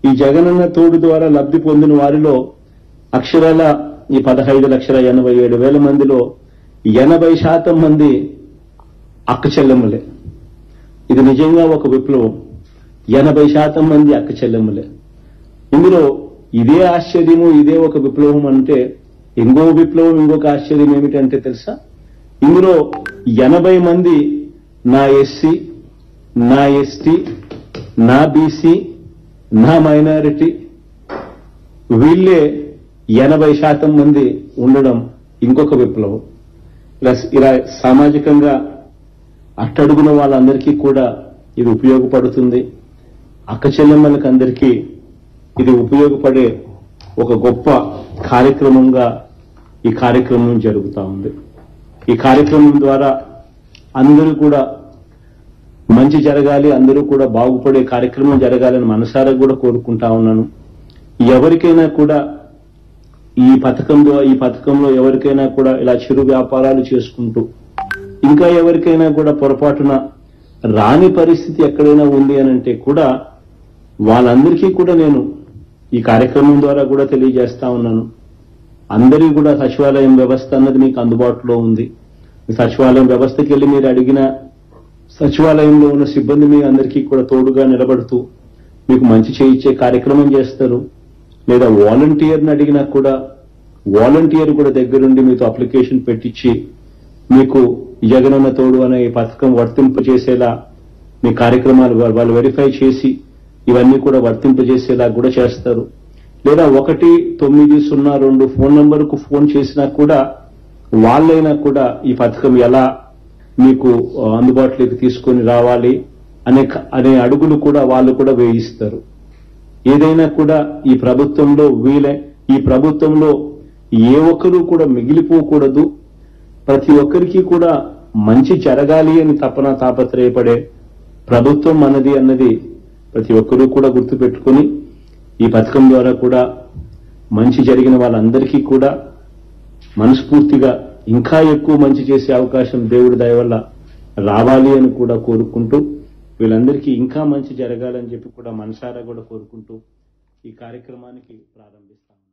ఈ జగనన్న తోడు ద్వారా లబ్ధి పొందిన వారిలో అక్షరాల ఈ పదహైదు లక్షల ఎనభై ఏడు వేల మందిలో ఎనభై శాతం మంది అక్క చెల్లెమ్మలే ఇది నిజంగా ఒక విప్లవం ఎనభై శాతం మంది అక్క చెల్లెమ్మలే ఇందులో ఇదే ఆశ్చర్యము ఇదే ఒక విప్లవం అంటే ఇంకో విప్లవం ఇంకొక ఆశ్చర్యం ఏమిటంటే తెలుసా ఇందులో ఎనభై మంది నా ఎస్సీ నా ఎస్టీ నా బీసీ నా మైనారిటీ వీళ్ళే ఎనభై శాతం మంది ఉండడం ఇంకొక విప్లవం ఇలా ఇలా సామాజికంగా అట్టడుగున వాళ్ళందరికీ కూడా ఇది ఉపయోగపడుతుంది అక్క చెల్లెమ్మలకు అందరికీ ఇది ఉపయోగపడే ఒక గొప్ప కార్యక్రమంగా ఈ కార్యక్రమం జరుగుతూ ఉంది ఈ కార్యక్రమం ద్వారా అందరూ కూడా మంచి జరగాలి అందరూ కూడా బాగుపడే కార్యక్రమం జరగాలని మనసారా కూడా కోరుకుంటా ఉన్నాను ఎవరికైనా కూడా ఈ పథకంలో ఈ పథకంలో ఎవరికైనా కూడా ఇలా చిరు వ్యాపారాలు చేసుకుంటూ ఇంకా ఎవరికైనా కూడా పొరపాటున రాని పరిస్థితి ఎక్కడైనా ఉంది అని అంటే కూడా వాళ్ళందరికీ కూడా నేను ఈ కార్యక్రమం ద్వారా కూడా తెలియజేస్తా ఉన్నాను అందరికీ కూడా సచివాలయం వ్యవస్థ అన్నది మీకు అందుబాటులో ఉంది ఈ సచివాలయం వ్యవస్థకి వెళ్ళి మీరు అడిగిన సచివాలయంలో ఉన్న సిబ్బంది మీ అందరికీ కూడా తోడుగా నిలబడుతూ మీకు మంచి చేయించే కార్యక్రమం చేస్తారు లేదా వాలంటీర్ని అడిగినా కూడా వాలంటీర్ కూడా దగ్గరుండి మీతో అప్లికేషన్ పెట్టించి మీకు జగనన్న తోడు అనే ఈ పథకం వర్తింపు చేసేలా మీ కార్యక్రమాలు వా- వాళ్ళు వెరిఫై చేసి ఇవన్నీ కూడా వర్తింపజేసేలా కూడా చేస్తారు లేదా ఒకటి తొమ్మిది సున్నా రెండు ఫోన్ నంబర్కు ఫోన్ చేసినా కూడా వాళ్ళైనా కూడా ఈ పథకం ఎలా మీకు ఆ, అందుబాటులోకి తీసుకొని రావాలి అనే క- అనే అడుగులు కూడా వాళ్ళు కూడా వేయిస్తారు ఏదైనా కూడా ఈ ప్రభుత్వంలో వీలే ఈ ప్రభుత్వంలో ఏ ఒక్కరూ కూడా మిగిలిపోకూడదు ప్రతి ఒక్కరికి కూడా మంచి జరగాలి అని తపన తాపత్రయపడే ప్రభుత్వం మనది అన్నది ప్రతి ఒక్కరూ కూడా గుర్తుపెట్టుకుని ఈ పథకం ద్వారా కూడా మంచి జరిగిన వాళ్ళందరికీ కూడా మనస్ఫూర్తిగా ఇంకా ఎక్కువ మంచి చేసే అవకాశం దేవుడి దయ వల్ల రావాలి అని కూడా కోరుకుంటూ వీళ్ళందరికీ ఇంకా మంచి జరగాలని చెప్పి కూడా మనసారా కూడా కోరుకుంటూ ఈ కార్యక్రమానికి ప్రారంభిస్తాం